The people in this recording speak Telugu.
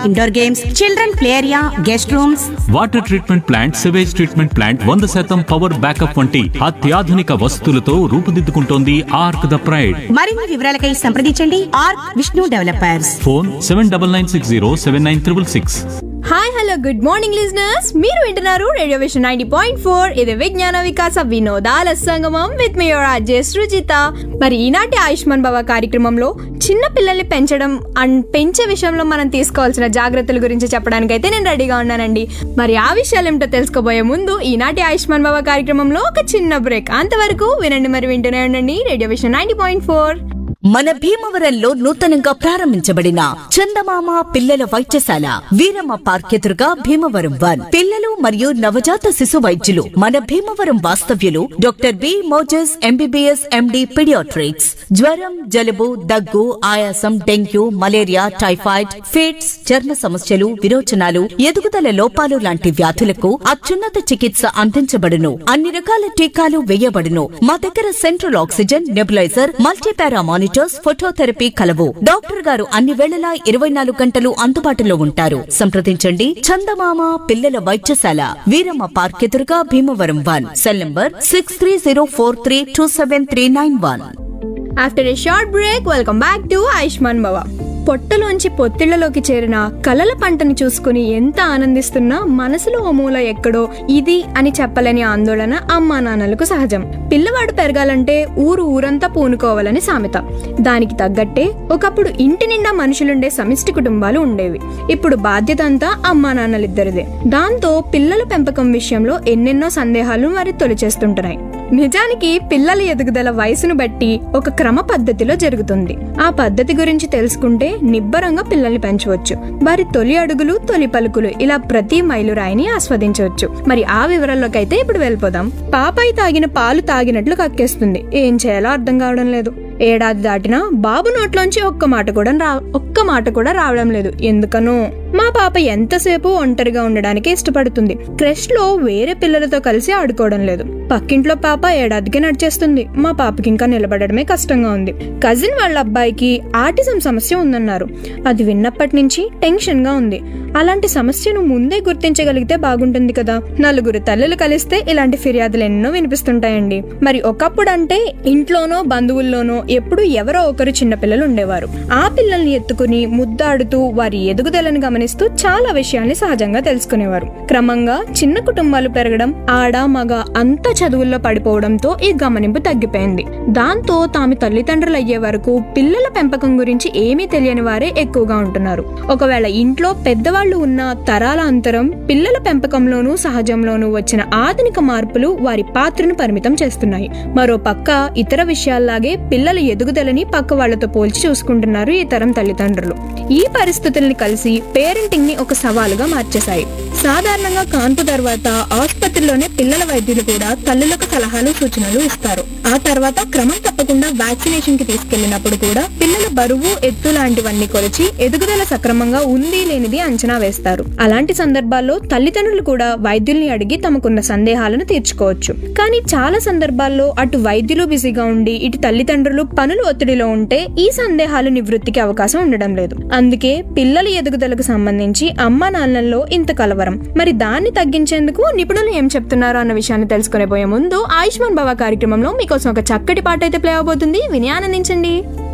indoor games children play area guest rooms water treatment plant sewage treatment plant వంద శాతం పవర్ బ్యాకప్ వంటి అత్యాధునిక వసతులతో రూపుదిద్దుకుంటోంది ఆర్క్ ద ప్రైడ్ మరిన్ని వివరాలకై సంప్రదించండి R Vishnu developers phone seven double nine six zero seven nine triple six hi hello good morning listeners మీరు వింటున్నారు radio Vishnu ninety point four ఇది విజ్ఞాన వికాస వినోదాల సంగమం విత్ మీ యువర్ అజయ్ సృజిత మరి ఈనాటి ఆయుష్మాన్ భవ కార్యక్రమంలో చిన్న పిల్లల్ని పెంచడం అండ్ పెంచే విషయంలో మనం తీసుకోవాల్సిన జాగ్రత్తల గురించి చెప్పడానికి అయితే నేను రెడీగా ఉన్నానండి మరి ఆ విషయాలు ఏమిటో తెలుసుకోబోయే ముందు ఈనాటి ఆయుష్మాన్ భవ కార్యక్రమంలో ఒక చిన్న బ్రేక్ అంతవరకు వినండి మరి వింటూనే ఉండండి radio Vishnu ninety point four మన భీమవరంలో నూతనంగా ప్రారంభించబడిన చందమామ పిల్లల వైద్యశాల వీరమ్మ పార్క్ ఎదురుగా భీమవరం వన్ పిల్లలు మరియు నవజాత శిశు వైద్యులు మన భీమవరం వాస్తవ్యులు doctor B Moses MBBS MD paediatrics జ్వరం జలుబు దగ్గు ఆయాసం డెంగ్యూ మలేరియా టైఫాయిడ్ ఫిట్స్ చర్మ సమస్యలు విరోచనాలు ఎదుగుదల లోపాలు లాంటి వ్యాధులకు అత్యున్నత చికిత్స అందించబడును అన్ని రకాల టీకాలు వేయబడును మా దగ్గర central oxygen nebuliser multipara monitors phototherapy కలవు డాక్టర్ గారు అన్ని వేళలా ఇరవై నాలుగు గంటలు అందుబాటులో ఉంటారు సంప్రదించండి చందమామ పిల్లల వైద్యశాల వీరమ్మ పార్క్ ఎదురుగా Bhimavaram one cell number six three zero four three two seven three nine one after a short break welcome back to Ayushman Bhava పొట్టలోంచి పొత్తిళ్లలోకి చేరిన కలల పంటని చూసుకుని ఎంత ఆనందిస్తున్నా మనసులో ఓ మూల ఎక్కడో ఇది అని చెప్పలేని ఆందోళన అమ్మా నాన్నలకు సహజం పిల్లవాడు పెరగాలంటే ఊరు ఊరంతా పూనుకోవాలని సామెత దానికి తగ్గట్టే ఒకప్పుడు ఇంటి నిండా మనుషులుండే సమిష్టి కుటుంబాలు ఉండేవి ఇప్పుడు బాధ్యత అంతా అమ్మా నాన్నలిద్దరిదే దాంతో పిల్లల పెంపకం విషయంలో ఎన్నెన్నో సందేహాలు మరి తొలిచేస్తుంటున్నాయి నిజానికి పిల్లల ఎదుగుదల వయసును బట్టి ఒక క్రమ పద్ధతిలో జరుగుతుంది ఆ పద్ధతి గురించి తెలుసుకుంటే నిబ్బరంగా పిల్లల్ని పెంచవచ్చు వారి తొలి అడుగులు తొలి పలుకులు ఇలా ప్రతి మైలురాయిని ఆస్వాదించవచ్చు మరి ఆ వివరాల్లోకి అయితే ఇప్పుడు వెళ్ళిపోదాం పాపాయి తాగిన పాలు తాగినట్లు కక్కేస్తుంది ఏం చేయాలో అర్థం కావడం లేదు ఏడాది దాటినా బాబు నోట్లోంచి ఒక్క మాట కూడా రా ఒక్క మాట కూడా రావడం లేదు ఎందుకనో మా పాప ఎంతసేపు ఒంటరిగా ఉండడానికి ఇష్టపడుతుంది క్రష్ లో వేరే పిల్లలతో కలిసి ఆడుకోవడం లేదు పక్కింట్లో పాప ఏడాదికి నడిచేస్తుంది మా పాపకి ఇంకా నిలబడడమే కష్టంగా ఉంది కజిన్ వాళ్ళ అబ్బాయికి ఆటిజం సమస్య ఉందన్నారు అది విన్నప్పటి నుంచి టెన్షన్ గా ఉంది అలాంటి సమస్యను ముందే గుర్తించగలిగితే బాగుంటుంది కదా నలుగురు తల్లులు కలిస్తే ఇలాంటి ఫిర్యాదులు ఎన్నో వినిపిస్తుంటాయండి మరి ఒకప్పుడు అంటే ఇంట్లోనో బంధువుల్లోనో ఎప్పుడు ఎవరో ఒకరు చిన్నపిల్లలు ఉండేవారు ఆ పిల్లల్ని ఎత్తుకుని ముద్దాడుతూ వారి ఎదుగుదలను గమనిస్తూ చాలా విషయాల్ని సహజంగా తెలుసుకునేవారు క్రమంగా చిన్న కుటుంబాలు పెరగడం ఆడ మగ అంతా చదువుల్లో పడిపోవడంతో ఈ గమనింపు తగ్గిపోయింది దాంతో తాము తల్లిదండ్రులు అయ్యే వరకు పిల్లల పెంపకం గురించి ఏమీ తెలియని వారే ఎక్కువగా ఉంటున్నారు ఒకవేళ ఇంట్లో పెద్దవాళ్లు ఉన్న తరాల అంతరం పిల్లల పెంపకంలోనూ సహజంలోనూ వచ్చిన ఆధునిక మార్పులు వారి పాత్రను పరిమితం చేస్తున్నాయి మరో పక్క ఇతర విషయాల్లాగే పిల్లల ఎదుగుదలని పక్క వాళ్లతో పోల్చి చూసుకుంటున్నారు ఈ తరం తల్లిదండ్రులు ఈ పరిస్థితుల్ని కలిసి పేరెంటింగ్ ని ఒక సవాలుగా మార్చేశాయి సాధారణంగా కాన్పు తర్వాత ఆసుపత్రిలోనే పిల్లల వైద్యులు కూడా తల్లులకు సలహాలు సూచనలు ఇస్తారు ఆ తర్వాత క్రమం తప్పకుండా వ్యాక్సినేషన్ కి తీసుకెళ్లినప్పుడు కూడా పిల్లల బరువు ఎత్తు లాంటివన్నీ కొలిచి ఎదుగుదల సక్రమంగా ఉంది లేనిది అంచనా వేస్తారు అలాంటి సందర్భాల్లో తల్లిదండ్రులు కూడా వైద్యుల్ని అడిగి తమకున్న సందేహాలను తీర్చుకోవచ్చు కానీ చాలా సందర్భాల్లో అటు వైద్యులు బిజీగా ఉండి ఇటు తల్లిదండ్రులు పనులు ఒత్తిడిలో ఉంటే ఈ సందేహాలు నివృత్తికి అవకాశం ఉండడం లేదు అందుకే పిల్లల ఎదుగుదలకు సంబంధించి అమ్మా నాన్నల్లో ఇంత కలవరం మరి దాన్ని తగ్గించేందుకు నిపుణులు ఏం చెప్తున్నారు అన్న విషయాన్ని తెలుసుకునే పోయే ముందు ఆయుష్మాన్ భవ కార్యక్రమంలో మీకోసం ఒక చక్కటి పాట అయితే ప్లే అవబోతుంది విని ఆనందించండి